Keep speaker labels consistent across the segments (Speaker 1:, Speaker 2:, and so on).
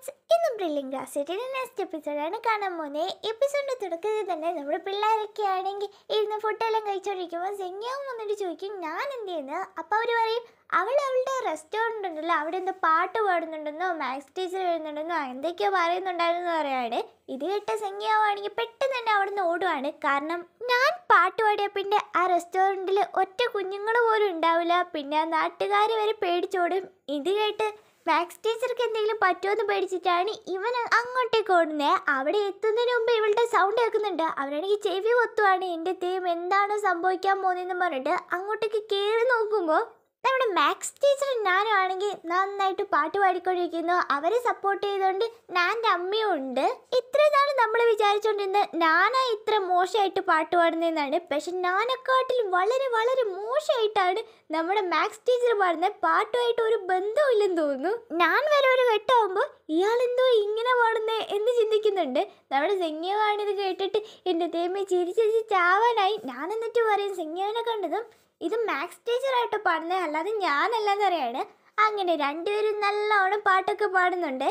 Speaker 1: friends ഇന്ന് ബ്രില്ലിംഗ് ക്ലാസ്സിൻ്റെ next എപ്പിസോഡാണ് കാണാൻ പോകുന്നത് എപ്പിസോഡിൻ്റെ തുടക്കത്തിൽ തന്നെ നമ്മുടെ പിള്ളേരൊക്കെ ആണെങ്കിൽ ഇരുന്ന് ഫുഡെല്ലാം കഴിച്ചുകൊണ്ടിരിക്കുമ്പോൾ സെങ്യാവും വന്നിട്ട് ചോദിക്കും ഞാൻ എന്ത് ചെയ്യുന്നത് അപ്പോൾ അവർ പറയും അവൾ അവളുടെ റെസ്റ്റോറൻ്റ് ഉണ്ടല്ലോ അവിടെ എന്തോ പാട്ട് പാടുന്നുണ്ടെന്നോ മാത്സ് ടീച്ചർ വരുന്നുണ്ടെന്നോ എന്തൊക്കെയോ പറയുന്നുണ്ടായിരുന്നു പറയാണ് ഇത് കേട്ട സെങ്യാവാണെങ്കിൽ പെട്ടെന്ന് തന്നെ അവിടെ നിന്ന് ഓടുവാണ് കാരണം ഞാൻ പാട്ട് പാടിയ പിന്നെ ആ റെസ്റ്റോറൻറ്റിൽ ഒറ്റ കുഞ്ഞുങ്ങൾ പോലും ഉണ്ടാവില്ല പിന്നെ നാട്ടുകാർ വരെ പേടിച്ചോടും ഇത് കേട്ട് മാത്സ് ടീച്ചർക്ക് എന്തെങ്കിലും പറ്റുമെന്ന് പേടിച്ചിട്ടാണ് ഇവൻ അങ്ങോട്ടേക്ക് ഓടുന്നത് അവിടെ എത്തുന്നതിന് മുമ്പ് ഇവളുടെ സൗണ്ട് കേൾക്കുന്നുണ്ട് അവരാണെങ്കിൽ ചെവി പൊത്തുവാണ് എൻ്റെ തെയ്യം എന്താണ് സംഭവിക്കാൻ പോകുന്നതെന്ന് പറഞ്ഞിട്ട് അങ്ങോട്ടേക്ക് കയറി നോക്കുമ്പോൾ നമ്മുടെ മാത്സ് ടീച്ചർ ഞാനും ആണെങ്കിൽ നന്നായിട്ട് പാട്ട് പാടിക്കൊണ്ടിരിക്കുന്നു അവരെ സപ്പോർട്ട് ചെയ്തുകൊണ്ട് ഞാൻ്റെ അമ്മയും ഉണ്ട് ഇത്ര നാൾ നമ്മൾ വിചാരിച്ചുകൊണ്ടിരുന്നത് ഞാനാ ഇത്ര മോശമായിട്ട് പാട്ട് പാടുന്നതെന്നാണ് പക്ഷെ ഞാനെക്കാട്ടിലും വളരെ വളരെ മോശമായിട്ടാണ് നമ്മുടെ മാത്സ് ടീച്ചർ പാടുന്നത് പാട്ടുമായിട്ട് ഒരു ബന്ധമില്ലെന്ന് തോന്നുന്നു ഞാൻ വരെ ഒരു ഘട്ടമാകുമ്പോൾ ഇയാളെന്തോ ഇങ്ങനെ പാടുന്നേ എന്ന് ചിന്തിക്കുന്നുണ്ട് നമ്മുടെ സെങ്യവാണിത് കേട്ടിട്ട് എൻ്റെ തേമ്മ ചിരിച്ചിരിച്ച് ചാവാനായി ഞാൻ എന്നിട്ട് പറയും സെങ്യവനെ കണ്ടതും ഇത് മാത്സ് ടീച്ചറായിട്ട് പാടുന്നത് അല്ലാതെ ഞാനല്ലെന്ന് അറിയാണ് അങ്ങനെ രണ്ടുപേരും നല്ലോണം പാട്ടൊക്കെ പാടുന്നുണ്ട്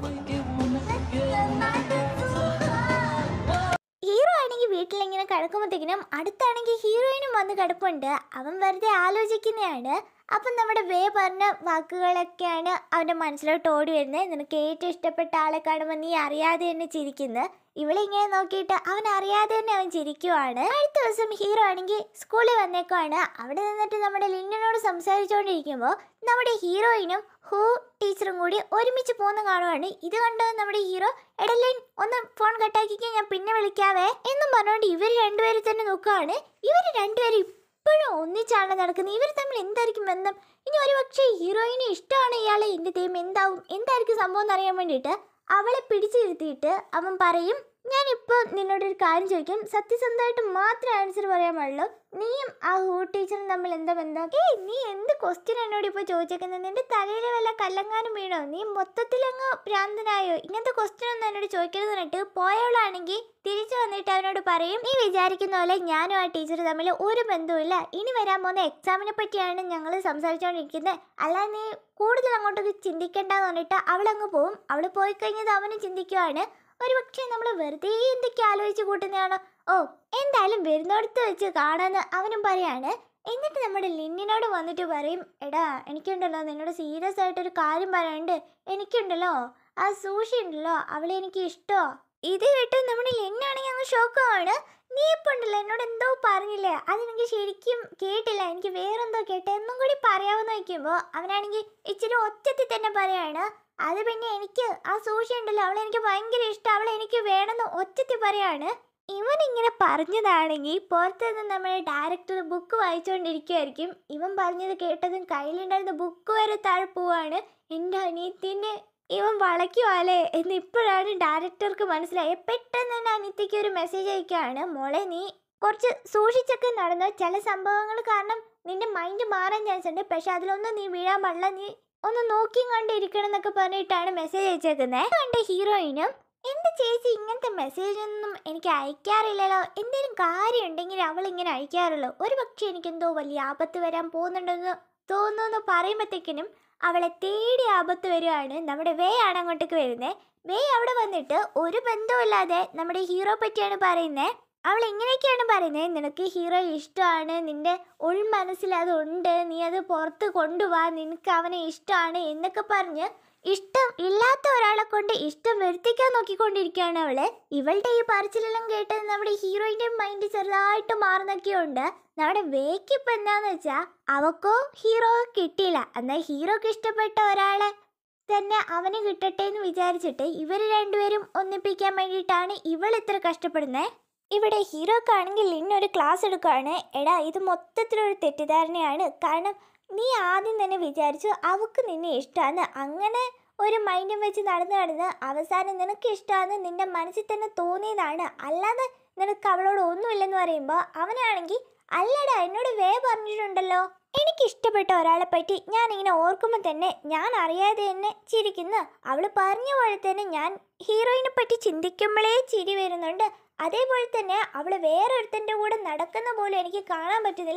Speaker 1: ഹീറോ ആണെങ്കിൽ വീട്ടിലിങ്ങനെ കിടക്കുമ്പോഴത്തേക്കിനും അടുത്താണെങ്കിൽ ഹീറോയിനും വന്ന് കിടപ്പുണ്ട് അവൻ വെറുതെ ആലോചിക്കുന്നതാണ് അപ്പം നമ്മുടെ വേ പറഞ്ഞ വാക്കുകളൊക്കെയാണ് അവൻ്റെ മനസ്സിലോട്ട് ഓടി വരുന്നത് നിനക്ക് ഏറ്റവും ഇഷ്ടപ്പെട്ട ആളെ കാണുമ്പോൾ നീ അറിയാതെ തന്നെ ചിരിക്കുന്നത് ഇവളിങ്ങനെ നോക്കിയിട്ട് അവൻ അറിയാതെ തന്നെ അവൻ ചിരിക്കുവാണ് അടുത്ത ദിവസം ഹീറോ ആണെങ്കിൽ സ്കൂളിൽ വന്നേക്കുവാണ് അവിടെ നിന്നിട്ട് നമ്മുടെ ലിന്നിനോട് സംസാരിച്ചുകൊണ്ടിരിക്കുമ്പോൾ നമ്മുടെ ഹീറോയിനും ഹൂ ടീച്ചറും കൂടി ഒരുമിച്ച് പോകുന്ന കാണുവാണ് ഇത് കണ്ട് നമ്മുടെ ഹീറോ എടലിൻ ഒന്ന് ഫോൺ കട്ടാക്കിക്കാൻ ഞാൻ പിന്നെ വിളിക്കാവേ എന്നും പറഞ്ഞുകൊണ്ട് ഇവർ രണ്ടുപേരും തന്നെ നോക്കുകയാണ് ഇവർ രണ്ടുപേരും ഇപ്പോഴും ഒന്നിച്ചാണ് നടക്കുന്നത് ഇവർ തമ്മിൽ എന്തായിരിക്കും ബന്ധം ഇനി ഒരു പക്ഷേ ഹീറോയിന് ഇഷ്ടമാണ് ഇയാളെ എൻ്റെ ദൈവം എന്താവും എന്തായിരിക്കും സംഭവം എന്നറിയാൻ വേണ്ടിയിട്ട് അവളെ പിടിച്ചിരുത്തിയിട്ട് അവൻ പറയും ഞാനിപ്പോൾ നിന്നോടൊരു കാര്യം ചോദിക്കും സത്യസന്ധമായിട്ട് മാത്രമേ ആൻസർ പറയാൻ പാടുള്ളൂ നീയും ആ ഹൂ ടീച്ചറും തമ്മിൽ എന്താ ബന്ധം ഏയ് നീ എന്ത് ക്വസ്റ്റ്യൻ എന്നോട് ഇപ്പോൾ ചോദിച്ചേക്കുന്നത് നിന്റെ തലയിൽ വല്ല കല്ലങ്ങാനും വീണോ നീ മൊത്തത്തിലങ്ങ് ഭ്രാന്തനായോ ഇങ്ങനത്തെ ക്വസ്റ്റ്യൻ ഒന്നും എന്നോട് ചോദിക്കരുത് എന്നിട്ട് പോയവളാണെങ്കിൽ തിരിച്ചു വന്നിട്ട് അവനോട് പറയും നീ വിചാരിക്കുന്ന പോലെ ഞാനും ആ ടീച്ചർ തമ്മിൽ ഒരു ബന്ധവുമില്ല ഇനി വരാൻ പോകുന്ന എക്സാമിനെ പറ്റിയാണ് ഞങ്ങൾ സംസാരിച്ചുകൊണ്ടിരിക്കുന്നത് അല്ലാതെ നീ കൂടുതൽ അങ്ങോട്ടൊക്കെ ചിന്തിക്കേണ്ടെന്ന് പറഞ്ഞിട്ട് അവളങ്ങ് പോവും അവൾ പോയി കഴിഞ്ഞത് അവനും ചിന്തിക്കുവാണ് ഒരു പക്ഷേ നമ്മൾ വെറുതെ എന്തൊക്കെ ആലോചിച്ച് കൂട്ടുന്നതാണോ ഓ എന്തായാലും വരുന്നിടത്ത് വെച്ച് കാണാന്ന് അവനും പറയാണ് എന്നിട്ട് നമ്മുടെ ലിന്നിനോട് വന്നിട്ട് പറയും എടാ എനിക്കുണ്ടല്ലോ നിന്നോട് സീരിയസ് ആയിട്ടൊരു കാര്യം പറയാനുണ്ട് എനിക്കുണ്ടല്ലോ ആ സൂഷി ഉണ്ടല്ലോ അവളെ എനിക്ക് ഇഷ്ടമോ ഇത് കേട്ട് നമ്മുടെ ലിന്നാണെങ്കിൽ അങ്ങ് ഷോക്കാണ് നീ ഇപ്പം ഉണ്ടല്ലോ എന്നോട് എന്തോ പറഞ്ഞില്ലേ അതെനിക്ക് ശരിക്കും കേട്ടില്ല എനിക്ക് വേറെന്തോ കേട്ടെ എന്നും കൂടി പറയാമെന്ന് വയ്ക്കുമ്പോൾ അവനാണെങ്കിൽ ഇച്ചിരി ഒച്ചത്തിൽ തന്നെ പറയാണ് അത് പിന്നെ എനിക്ക് ആ സൂഷി ഉണ്ടല്ലോ അവളെ എനിക്ക് ഭയങ്കര ഇഷ്ടം അവളെ എനിക്ക് വേണമെന്ന് ഒച്ചത്തിൽ പറയാണ് ഇവൻ ഇങ്ങനെ പറഞ്ഞതാണെങ്കിൽ പുറത്ത് നിന്ന് നമ്മുടെ ഡയറക്ടർ ബുക്ക് വായിച്ചുകൊണ്ടിരിക്കുമായിരിക്കും ഇവൻ പറഞ്ഞത് കേട്ടതും കയ്യിലുണ്ടായിരുന്ന ബുക്ക് വരെ താഴെ പോവാണ് എൻ്റെ അനിയത്തിൻ്റെ ഇവൻ വളയ്ക്കുവാലേ എന്ന് ഇപ്പോഴാണ് ഡയറക്ടർക്ക് മനസ്സിലായത് പെട്ടെന്ന് തന്നെ അനിത്യയ്ക്ക് ഒരു മെസ്സേജ് അയക്കുകയാണ് മോളെ നീ കുറച്ച് സൂക്ഷിച്ചൊക്കെ നടന്നു ചില സംഭവങ്ങൾ കാരണം നിന്റെ മൈൻഡ് മാറാൻ ചാൻസ് ഉണ്ട് പക്ഷെ അതിലൊന്നും നീ വീഴാൻ പാടില്ല നീ ഒന്ന് നോക്കിയും കണ്ടിരിക്കണം എന്നൊക്കെ പറഞ്ഞിട്ടാണ് മെസ്സേജ് അയച്ചേക്കുന്നത് കണ്ട ഹീറോയിനും എന്ത് ചേച്ചി ഇങ്ങനത്തെ മെസ്സേജ് ഒന്നും എനിക്ക് അയക്കാറില്ലല്ലോ എന്തെങ്കിലും കാര്യം ഉണ്ടെങ്കിൽ അവൾ ഇങ്ങനെ അയക്കാറുള്ളൂ ഒരു പക്ഷേ എനിക്കെന്തോ വലിയ ആപത്ത് വരാൻ പോകുന്നുണ്ടെന്ന് തോന്നുന്നു പറയുമ്പോഴത്തേക്കിനും അവളെ തേടി ആപത്ത് വരികയാണ് നമ്മുടെ വേ ആണ് അങ്ങോട്ടേക്ക് വരുന്നത് വേ അവിടെ വന്നിട്ട് ഒരു ബന്ധവുമില്ലാതെ നമ്മുടെ ഹീറോ പറ്റിയാണ് പറയുന്നത് അവൾ ഇങ്ങനെയൊക്കെയാണ് പറയുന്നത് നിനക്ക് ഹീറോ ഇഷ്ടമാണ് നിന്റെ ഉൾ മനസ്സിൽ അതുണ്ട് നീ അത് പുറത്ത് കൊണ്ടുപോവാ നിനക്ക് അവനെ ഇഷ്ടമാണ് എന്നൊക്കെ പറഞ്ഞ് ഇഷ്ടം ഇല്ലാത്ത ഒരാളെ കൊണ്ട് ഇഷ്ടം വരുത്തിക്കാൻ നോക്കിക്കൊണ്ടിരിക്കുകയാണ് അവള് ഇവളുടെ ഈ പറച്ചിലെല്ലാം കേട്ടത് നമ്മുടെ ഹീറോയിന്റെ മൈൻഡ് ചെറുതായിട്ട് മാറുന്നൊക്കെയുണ്ട് നമ്മുടെ വേക്ക് ഇപ്പം എന്താന്ന് വെച്ചാൽ അവക്കോ ഹീറോ കിട്ടിയില്ല എന്നാൽ ഹീറോക്ക് ഇഷ്ടപ്പെട്ട ഒരാളെ തന്നെ അവന് കിട്ടട്ടെ എന്ന് വിചാരിച്ചിട്ട് ഇവർ രണ്ടുപേരും ഒന്നിപ്പിക്കാൻ വേണ്ടിയിട്ടാണ് ഇവൾ ഇത്ര കഷ്ടപ്പെടുന്നത് ഇവിടെ ഹീറോക്കാണെങ്കിൽ ഇന്നൊരു ക്ലാസ് എടുക്കുകയാണ് എടാ ഇത് മൊത്തത്തിലൊരു തെറ്റിദ്ധാരണയാണ് കാരണം നീ ആദ്യം തന്നെ വിചാരിച്ചു അവക്ക് നിന്നെ ഇഷ്ടമാണ് അങ്ങനെ ഒരു മൈൻഡും വെച്ച് നടന്ന് നടന്ന് അവസാനം നിനക്ക് ഇഷ്ടമാണെന്ന് നിന്റെ മനസ്സിൽ തന്നെ തോന്നിയതാണ് അല്ലാതെ നിനക്ക് അവളോട് ഒന്നുമില്ലെന്ന് പറയുമ്പോൾ അവനാണെങ്കിൽ അല്ലടാ എന്നോട് വേ പറഞ്ഞിട്ടുണ്ടല്ലോ എനിക്ക് ഇഷ്ടപ്പെട്ട ഒരാളെ പറ്റി ഞാൻ ഇങ്ങനെ ഓർക്കുമ്പോൾ തന്നെ ഞാൻ അറിയാതെ തന്നെ ചിരിക്കുന്നു അവൾ പറഞ്ഞ പോലെ തന്നെ ഞാൻ ഹീറോയിനെ പറ്റി ചിന്തിക്കുമ്പോഴേ ചിരി വരുന്നുണ്ട് അതേപോലെ തന്നെ അവൾ വേറൊരുത്തൻ്റെ കൂടെ നടക്കുന്ന പോലും എനിക്ക് കാണാൻ പറ്റുന്നില്ല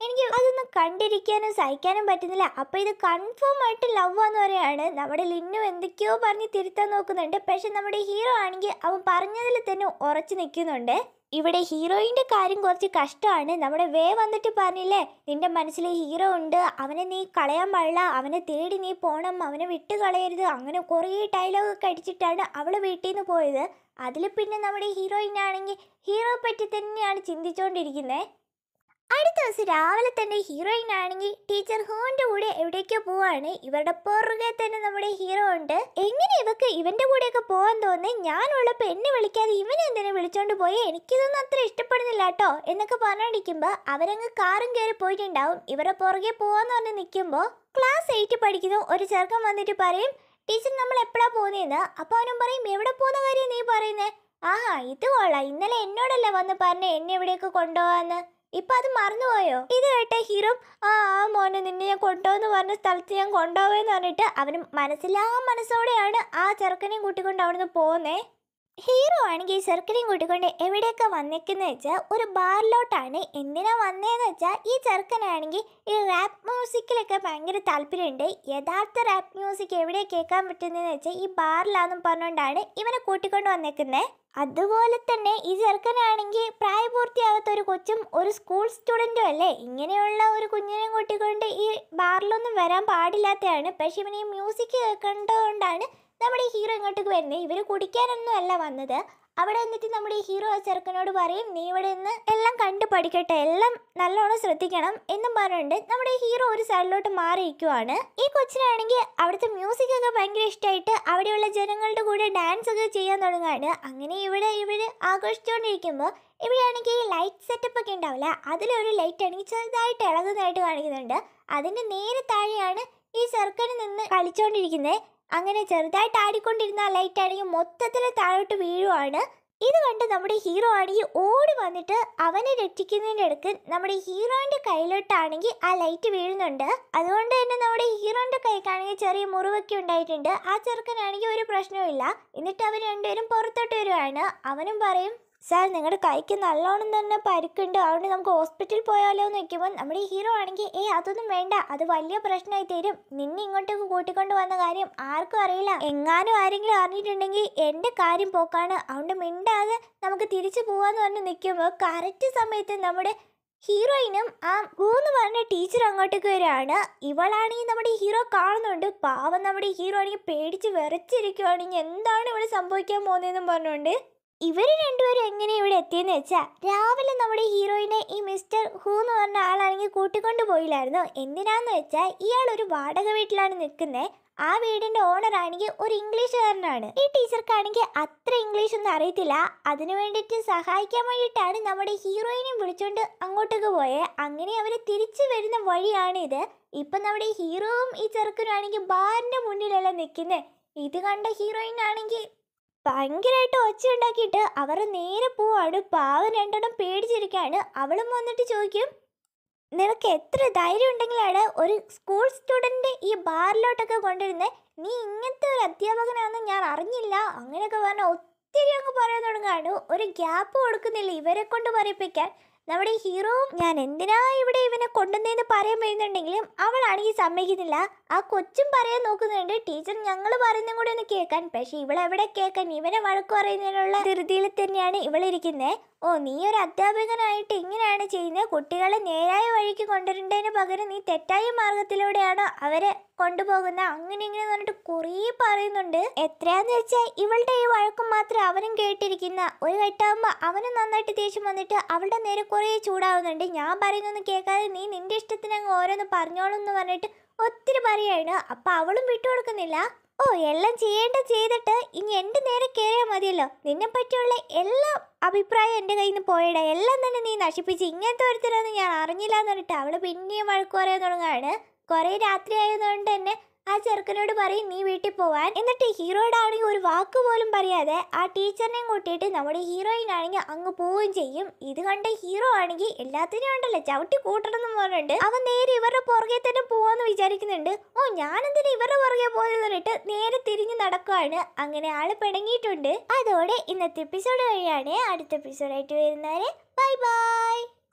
Speaker 1: എനിക്ക് അതൊന്നും കണ്ടിരിക്കാനും സഹിക്കാനും പറ്റുന്നില്ല അപ്പൊ ഇത് കൺഫേം ആയിട്ട് ലവ് ആന്ന് പറയാണ് നമ്മുടെ ലിന്നു എന്തൊക്കെയോ പറഞ്ഞ് തിരുത്താൻ നോക്കുന്നുണ്ട് പക്ഷെ നമ്മുടെ ഹീറോ ആണെങ്കിൽ അവൻ പറഞ്ഞതിൽ തന്നെ ഉറച്ചു നിൽക്കുന്നുണ്ട് ഇവിടെ ഹീറോയിന്റെ കാര്യം കുറച്ച് കഷ്ടമാണ് നമ്മുടെ വേ വന്നിട്ട് പറഞ്ഞില്ലേ നിന്റെ മനസ്സിൽ ഹീറോ ഉണ്ട് അവനെ നീ കളയാൻ പാടില്ല അവനെ തേടി നീ പോണം അവനെ വിട്ട് കളയരുത് അങ്ങനെ കുറേ ഡയലോഗ് ഒക്കെ അടിച്ചിട്ടാണ് അവള് വീട്ടിൽ നിന്ന് പോയത് അതിൽ പിന്നെ നമ്മുടെ ഹീറോയിൻ ആണെങ്കിൽ ഹീറോ പറ്റി തന്നെയാണ് ചിന്തിച്ചുകൊണ്ടിരിക്കുന്നത് അടുത്ത ദിവസം രാവിലെ തന്നെ ഹീറോയിൻ ആണെങ്കിൽ ടീച്ചർ ഹൂന്റെ കൂടെ എവിടേക്കോ പോവാണ് ഇവരുടെ പുറകെ തന്നെ നമ്മുടെ ഹീറോ ഉണ്ട് എങ്ങനെ ഇവക്ക് ഇവന്റെ കൂടെയൊക്കെ പോകാൻ തോന്നി ഞാനുള്ളപ്പോ എന്നെ വിളിക്കാതെ ഇവനെ എന്തിനെ വിളിച്ചോണ്ട് പോയി എനിക്കിതൊന്നും അത്ര ഇഷ്ടപ്പെടുന്നില്ല കേട്ടോ എന്നൊക്കെ പറഞ്ഞോണ്ടിരിക്കുമ്പോ അവരങ്ങ് കാറും കയറി പോയിട്ടുണ്ടാവും ഇവരുടെ പുറകെ പോവാന്ന് പറഞ്ഞ് നിൽക്കുമ്പോ ക്ലാസ് എയ്റ്റ് പഠിക്കുന്ന ഒരു ചെറുക്കൻ വന്നിട്ട് പറയും ടീച്ചർ നമ്മൾ എപ്പോഴാ പോകുന്നതെന്ന് അപ്പൊ അവനും പറയും എവിടെ പോകുന്ന കാര്യം നീ പറയുന്നേ ആഹാ ഇത് കൊള്ളാം ഇന്നലെ എന്നോടല്ലേ വന്ന് പറഞ്ഞ എന്നെ എവിടെയൊക്കെ കൊണ്ടുപോവാന്ന് ഇപ്പൊ അത് മറന്നുപോയോ ഇത് കേട്ട ഹീറോ ആ ആ മോനെ നിന്നെ ഞാൻ കൊണ്ടുപോകുന്ന പറഞ്ഞ സ്ഥലത്ത് ഞാൻ കൊണ്ടുപോവെന്ന് പറഞ്ഞിട്ട് അവന് മനസ്സിലാ മനസ്സോടെയാണ് ആ ചെറുക്കനെയും കൂട്ടിക്കൊണ്ട് അവിടുന്ന് പോകുന്നേ ഹീറോ ആണെങ്കിൽ ഈ ചെറുക്കനെയും കൂട്ടിക്കൊണ്ട് എവിടെയൊക്കെ വന്നേക്കുന്ന വെച്ചാൽ ഒരു ബാറിലോട്ടാണ് എന്തിനാ വന്നേന്ന് വെച്ചാൽ ഈ ചെറുക്കനാണെങ്കിൽ ഈ റാപ്പ് മ്യൂസിക്കിലൊക്കെ ഭയങ്കര താല്പര്യമുണ്ട് യഥാർത്ഥ റാപ്പ് മ്യൂസിക് എവിടെ കേൾക്കാൻ പറ്റുന്നതെന്ന് വെച്ചാൽ ഈ ബാറിലാന്നും പറഞ്ഞുകൊണ്ടാണ് ഇവനെ കൂട്ടിക്കൊണ്ട് വന്നേക്കുന്നത് അതുപോലെ തന്നെ ഈ ചെറുക്കനാണെങ്കിൽ പ്രായപൂർത്തിയാകാത്ത ഒരു കൊച്ചും ഒരു സ്കൂൾ സ്റ്റുഡൻറ്റും അല്ലേ ഇങ്ങനെയുള്ള ഒരു കുഞ്ഞിനെയും കൂട്ടിക്കൊണ്ട് ഈ ബാറിലൊന്നും വരാൻ പാടില്ലാത്തതാണ് പക്ഷെ ഇവന് ഈ മ്യൂസിക് കേൾക്കേണ്ടതുകൊണ്ടാണ് നമ്മുടെ ഈ ഹീറോ ഇങ്ങോട്ടേക്ക് വരുന്നത് ഇവർ കുടിക്കാനൊന്നും അല്ല വന്നത് അവിടെ എന്നിട്ട് നമ്മുടെ ഈ ഹീറോ ആ ചെറുക്കനോട് പറയും നീ ഇവിടെ നിന്ന് എല്ലാം കണ്ടു പഠിക്കട്ടെ എല്ലാം നല്ലോണം ശ്രദ്ധിക്കണം എന്നും പറഞ്ഞുകൊണ്ട് നമ്മുടെ ഈ ഹീറോ ഒരു സൈഡിലോട്ട് മാറിയിരിക്കുവാണ് ഈ കൊച്ചിനാണെങ്കിൽ അവിടുത്തെ മ്യൂസിക് ഒക്കെ ഭയങ്കര ഇഷ്ടമായിട്ട് അവിടെയുള്ള ജനങ്ങളുടെ കൂടെ ഡാൻസ് ഒക്കെ ചെയ്യാൻ തുടങ്ങുകയാണ് അങ്ങനെ ഇവിടെ ഇവിടെ ആഘോഷിച്ചുകൊണ്ടിരിക്കുമ്പോൾ ഇവിടെയാണെങ്കിൽ ഈ ലൈറ്റ് സെറ്റപ്പ് ഒക്കെ ഉണ്ടാവില്ല അതിലൊരു ലൈറ്റ് ആണെങ്കിൽ ചെറുതായിട്ട് ഇളകുന്നതായിട്ട് കാണിക്കുന്നുണ്ട് അതിന്റെ നേരെ താഴെയാണ് ഈ ചെറുക്കന് നിന്ന് കളിച്ചുകൊണ്ടിരിക്കുന്നത് അങ്ങനെ ചെറുതായിട്ട് ആടിക്കൊണ്ടിരുന്ന ആ ലൈറ്റ് ആണെങ്കിൽ മൊത്തത്തിൽ താഴോട്ട് വീഴുവാണ് ഇത് കണ്ട് നമ്മുടെ ഹീറോ ആണെങ്കിൽ ഓടി വന്നിട്ട് അവനെ രക്ഷിക്കുന്നതിൻ്റെ ഇടയ്ക്ക് നമ്മുടെ ഹീറോയിൻ്റെ കയ്യിലോട്ടാണെങ്കിൽ ആ ലൈറ്റ് വീഴുന്നുണ്ട് അതുകൊണ്ട് തന്നെ നമ്മുടെ ഹീറോയിൻ്റെ കൈക്കാണെങ്കിൽ ചെറിയ മുറിവൊക്കെ ഉണ്ടായിട്ടുണ്ട് ആ ചെറുക്കനാണെങ്കിൽ ഒരു പ്രശ്നവുമില്ല എന്നിട്ട് അവർ രണ്ടുപേരും പുറത്തോട്ട് വരുവാണ് അവനും പറയും സാർ നിങ്ങളുടെ കൈക്ക് നല്ലോണം തന്നെ പരിക്കുണ്ട് അതുകൊണ്ട് നമുക്ക് ഹോസ്പിറ്റലിൽ പോയാലോ എന്ന് വെക്കുമ്പോൾ നമ്മുടെ ഈ ഹീറോ ആണെങ്കിൽ ഏ അതൊന്നും വേണ്ട അത് വലിയ പ്രശ്നമായി തരും നിന്നെ ഇങ്ങോട്ടേക്ക് കൂട്ടിക്കൊണ്ട് വന്ന കാര്യം ആർക്കും അറിയില്ല എങ്ങാനും ആരെങ്കിലും അറിഞ്ഞിട്ടുണ്ടെങ്കിൽ എൻ്റെ കാര്യം പോക്കാണ് അതുകൊണ്ട് മിണ്ടാതെ നമുക്ക് തിരിച്ചു പോവാന്ന് പറഞ്ഞ് നിൽക്കുമ്പോൾ കറക്റ്റ് സമയത്ത് നമ്മുടെ ഹീറോയിനും ആ ഗൂന്ന് പറഞ്ഞ ടീച്ചർ അങ്ങോട്ടേക്ക് വരികയാണ് ഇവളാണെങ്കിൽ നമ്മുടെ ഹീറോ കാണുന്നുണ്ട് പാവം നമ്മുടെ ഹീറോ ആണെങ്കിൽ പേടിച്ച് വിറച്ചിരിക്കുവാണെങ്കിൽ എന്താണ് ഇവിടെ സംഭവിക്കാൻ പോകുന്നതെന്നും പറഞ്ഞുകൊണ്ട് ഇവർ രണ്ടുപേരും എങ്ങനെ ഇവിടെ എത്തിയെന്ന് വെച്ചാൽ രാവിലെ നമ്മുടെ ഹീറോയിനെ ഈ മിസ്റ്റർ ഹൂ എന്ന് പറഞ്ഞ ആളാണെങ്കിൽ കൂട്ടിക്കൊണ്ട് പോയില്ലായിരുന്നു എന്തിനാന്ന് വെച്ചാൽ ഇയാൾ ഒരു വാടക വീട്ടിലാണ് നിൽക്കുന്നത് ആ വീടിന്റെ ഓണർ ആണെങ്കിൽ ഒരു ഇംഗ്ലീഷുകാരനാണ് ഈ ടീച്ചർക്കാണെങ്കിൽ അത്ര ഇംഗ്ലീഷ് ഒന്നും അറിയത്തില്ല അതിനു വേണ്ടിയിട്ട് സഹായിക്കാൻ വേണ്ടിയിട്ടാണ് നമ്മുടെ ഹീറോയിനെ വിളിച്ചോണ്ട് അങ്ങോട്ടേക്ക് പോയെ അങ്ങനെ അവർ തിരിച്ചു വരുന്ന വഴിയാണിത് ഇപ്പൊ നമ്മുടെ ഹീറോവും ഈ ചെറുക്കനാണെങ്കിൽ ബാറിന്റെ മുന്നിലല്ല നിൽക്കുന്നത് ഇത് കണ്ട ഹീറോയിൻ ആണെങ്കിൽ ഭയങ്കരമായിട്ട് ഒച്ച ഉണ്ടാക്കിയിട്ട് അവർ നേരെ പോവാണ് പാവം രണ്ടെണ്ണം പേടിച്ചിരിക്കുകയാണ് അവളും വന്നിട്ട് ചോദിക്കും നിനക്ക് എത്ര ധൈര്യം ഉണ്ടെങ്കിലാണ് ഒരു സ്കൂൾ സ്റ്റുഡൻറ്റ് ഈ ബാറിലോട്ടൊക്കെ കൊണ്ടുവരുന്നത് നീ ഇങ്ങനത്തെ ഒരു അധ്യാപകനാണെന്ന് ഞാൻ അറിഞ്ഞില്ല അങ്ങനെയൊക്കെ പറഞ്ഞാൽ ഒത്തിരി അങ്ങ് പറയാൻ തുടങ്ങാണ് ഒരു ഗ്യാപ്പ് കൊടുക്കുന്നില്ല ഇവരെ കൊണ്ട് പറയിപ്പിക്കാൻ നമ്മുടെ ഹീറോവും ഞാൻ എന്തിനാ ഇവിടെ ഇവനെ കൊണ്ടുവന്നതെന്ന് പറയാൻ വരുന്നുണ്ടെങ്കിലും അവളാണെങ്കിൽ സമ്മതിക്കുന്നില്ല ആ കൊച്ചും പറയാൻ നോക്കുന്നുണ്ട് ടീച്ചർ ഞങ്ങൾ പറയുന്നതും കൂടി ഒന്ന് കേൾക്കാൻ പക്ഷെ ഇവളെവിടെ കേൾക്കാൻ ഇവനെ വഴക്ക് പറയുന്നതിനുള്ള ധൃതിയിൽ തന്നെയാണ് ഇവളിരിക്കുന്നത് ഓ നീ ഒരു അധ്യാപകനായിട്ട് ഇങ്ങനെയാണ് ചെയ്യുന്നത് കുട്ടികളെ നേരായ വഴിക്ക് കൊണ്ടുവരേണ്ടതിന് പകരം നീ തെറ്റായ മാർഗത്തിലൂടെയാണ് അവരെ കൊണ്ടുപോകുന്നത് അങ്ങനെ ഇങ്ങനെ പറഞ്ഞിട്ട് കുറേ പറയുന്നുണ്ട് എത്രയാന്ന് വെച്ചാൽ ഇവളുടെ ഈ വഴക്കും മാത്രം അവനും കേട്ടിരിക്കുന്ന ഒരു ഘട്ടമാകുമ്പോൾ അവനും നന്നായിട്ട് ദേഷ്യം വന്നിട്ട് അവളുടെ നേരെ കുറേ ചൂടാവുന്നുണ്ട് ഞാൻ പറയുന്നൊന്നും കേൾക്കാതെ നീ നിന്റെ ഇഷ്ടത്തിന് അങ്ങ് ഓരോന്ന് പറഞ്ഞോളും എന്ന് പറഞ്ഞിട്ട് ഒത്തിരി പറയാണ് അപ്പൊ അവളും വിട്ടുകൊടുക്കുന്നില്ല ഓ എല്ലാം ചെയ്യേണ്ട ചെയ്തിട്ട് ഇനി എൻ്റെ നേരെ കയറിയാൽ മതിയല്ലോ നിന്നെ പറ്റിയുള്ള എല്ലാ അഭിപ്രായം എൻ്റെ കയ്യിൽ നിന്ന് പോയിട എല്ലാം തന്നെ നീ നശിപ്പിച്ച് ഇങ്ങനത്തെ ഒരുത്തരൊന്നും ഞാൻ അറിഞ്ഞില്ല എന്ന് പറഞ്ഞിട്ട് അവള് പിന്നെയും വഴക്ക് പറയാൻ തുടങ്ങുകയാണ് കുറേ രാത്രി ആയതുകൊണ്ട് തന്നെ ആ ചെറുക്കനോട് പറയും നീ വീട്ടിൽ പോവാൻ എന്നിട്ട് ഹീറോയുടെ ആണെങ്കിൽ ഒരു വാക്ക് പോലും പറയാതെ ആ ടീച്ചറിനെയും കൂട്ടിയിട്ട് നമ്മുടെ ഹീറോയിൻ ആണെങ്കിൽ അങ്ങ് പോവുകയും ചെയ്യും ഇത് കണ്ട ഹീറോ ആണെങ്കിൽ എല്ലാത്തിനും ഉണ്ടല്ലോ ചവിട്ടി കൂട്ടണം എന്ന് പറഞ്ഞിട്ട് അവൻ നേരെ ഇവരുടെ പുറകെ തന്നെ പോവാന്ന് വിചാരിക്കുന്നുണ്ട് ഓ ഞാനെന്തിനാ ഇവരുടെ പുറകെ പോയെന്ന് പറഞ്ഞിട്ട് നേരെ തിരിഞ്ഞ് നടക്കുവാണ് അങ്ങനെ ആള് പിണങ്ങിയിട്ടുണ്ട് അതോടെ ഇന്നത്തെ എപ്പിസോഡ് കഴിയാണ് അടുത്ത എപ്പിസോഡായിട്ട് വരുന്നവരെ ബൈ ബൈ